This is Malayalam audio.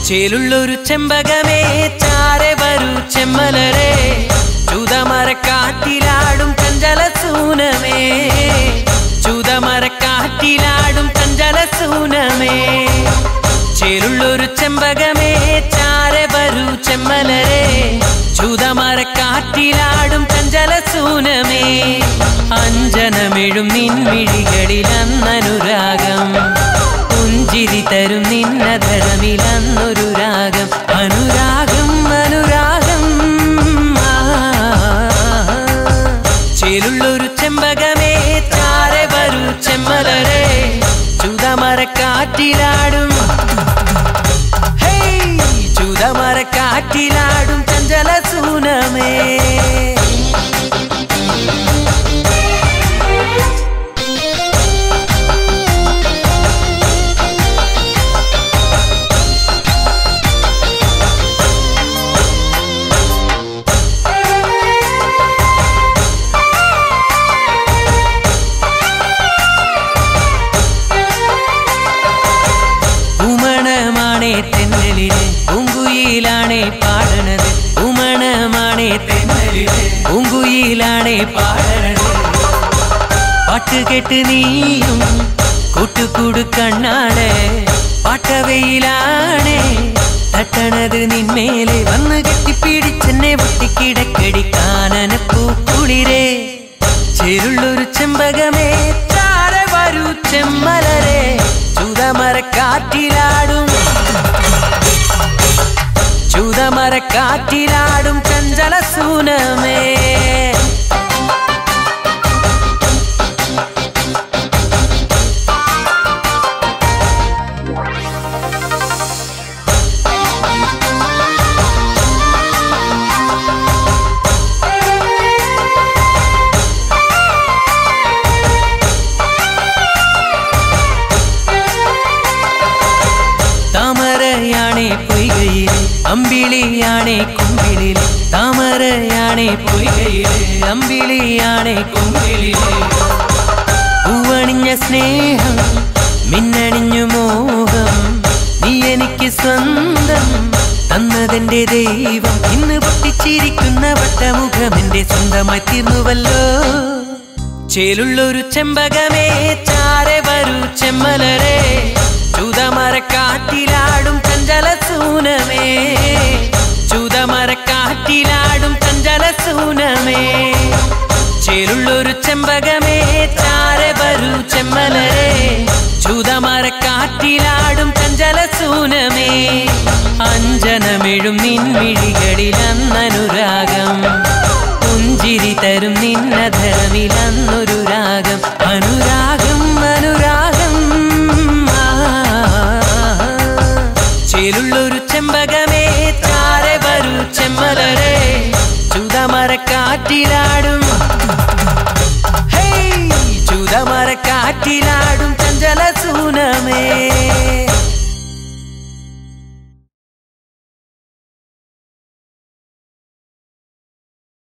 ചേലുള്ളൊരു ചെമ്പകമേ ചാരെ വരൂ ചെമ്മലരെ ചുതമരക്കാറ്റിലാടും കഞ്ചല സൂനമേ ചുതമരക്കാറ്റിലാടും കഞ്ചല സൂനമേ ചേലുള്ളൊരു ചെമ്പകമേ ചാരെ വരൂ ചെമ്മലരെ ചുതമരക്കാറ്റിലാടും കഞ്ചല സൂനമേ അഞ്ജനമെഴും നിൻമിഴികളിൽ അന്നനുരാഗം പുഞ്ചിരി തരും നിന്നധരമിലന്നൊരു രാഗം അനുരാഗം അനുരാഗം ആ. ചേലുള്ളൊരു ചെമ്പകമേ ചാരെ വരൂ ചെമ്മലരെ ചുതമരക്കാറ്റിലാടും ഹേയ്, ചുതമരക്കാറ്റിലാടും ചഞ്ചല സൂനമേ ഉമണമാണേ തെന്നലില് പൂങ്കുയിലാണേ പാടണത് ഉമണമാണേ തെന്നലില് പൂങ്കുയിലാണേ പാടണത് പാട്ട് കേട്ട് നീയും കൂട്ടുകൂടു കണ്ണാണ് പാട്ടവയിലാണേ തട്ടണത് നിന്മേലെ വന്ന് കെട്ടിപ്പിടിച്ചെന്നെ പൊട്ടിക്കിടക്കടി കാനനപ്പൂ കുളിരേ ചേരുള്ളൊരു ചെമ്പകമേ ചാരെ വരൂ ചെമ്മലരെ ചുതമരക്കാറ്റിലാടും ചുതമരക്കാറ്റിലാടും ചഞ്ചല സൂനമേ താമരയാണേ പൊയ്കയില് അമ്പിളിയാണേ കുമ്പിളില് താമരയാണേ പൊയ്കയില് അമ്പിളിയാണേ കുമ്പിളില് പൂവണിഞ്ഞ സ്നേഹം മിന്നണിഞ്ഞു മോഹം നീ എനിക്ക് സ്വന്തം തന്നതെന്റെ ദൈവം ഇന്ന് പൊട്ടിച്ചിരിക്കുന്ന വട്ടമുഖം എന്റെ സ്വന്തമായി തീർന്നുവല്ലോ ചേലുള്ളൊരു ചെമ്പകമേ ചാരെ വരൂ ചെമ്മലരെ ചുതമരക്കാറ്റിലാടും ചഞ്ചല സൂനമേ ചുതമരക്കാറ്റിലാടും ചഞ്ചല സൂനമേ ചേലുള്ളൊരു ചെമ്പകമേ ചാരെ വരൂ ചെമ്മലരെ ചുതമരക്കാറ്റിലാടും ചഞ്ചല സൂനമേ അഞ്ജനമെഴും നിൻമിഴികളിൽ അന്നനുരാഗം പുഞ്ചിരി തരും നിന്നധരമിലന്നൊരു രാഗം അനുരാഗം അനുരാഗം ആ. ചേലുള്ളൊരു ചെമ്പകമേ ചാരെ വരൂ ചെമ്മലരെ ചുതമരക്കാറ്റിലാടും ഹേയ്, ചുതമരക്കാറ്റിലാടും ചഞ്ചല സൂനമേ